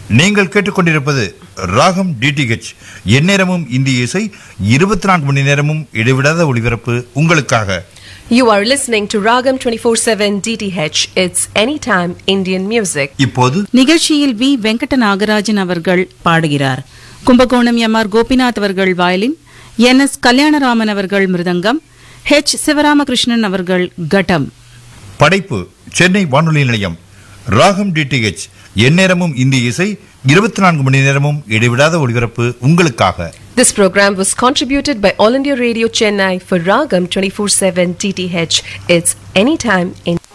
நீங்கள் கேட்டுக்கொண்டிருப்பது ராகம் டிடிஹெச் எந்நேரமும் இந்திய இசை இருபத்தி நான்கு மணி நேரமும் இடைவிடாத ஒளிபரப்பு உங்களுக்காக You are listening to Ragam 24/7 DTH. It's anytime Indian music. இப்போது நிகழ்ச்சியில் வி வெங்கட நாகராஜன் அவர்கள் பாடுகிறார் கும்பகோணம் எம் ஆர் கோபிநாத் அவர்கள் வயலின் என் எஸ் கல்யாணராமன் அவர்கள் மிருதங்கம் ஹெச் சிவராமகிருஷ்ணன் அவர்கள் கட்டம் படைப்பு சென்னை வானொலி நிலையம் ராகம் டிடிஹெச் எந்நேரமும் இந்திய இசை இருபத்தி நான்கு மணி நேரமும் இடைவிடாத ஒளிபரப்பு உங்களுக்காக This program was contributed by All India Radio Chennai for Ragam 24/7 DTH. It's anytime in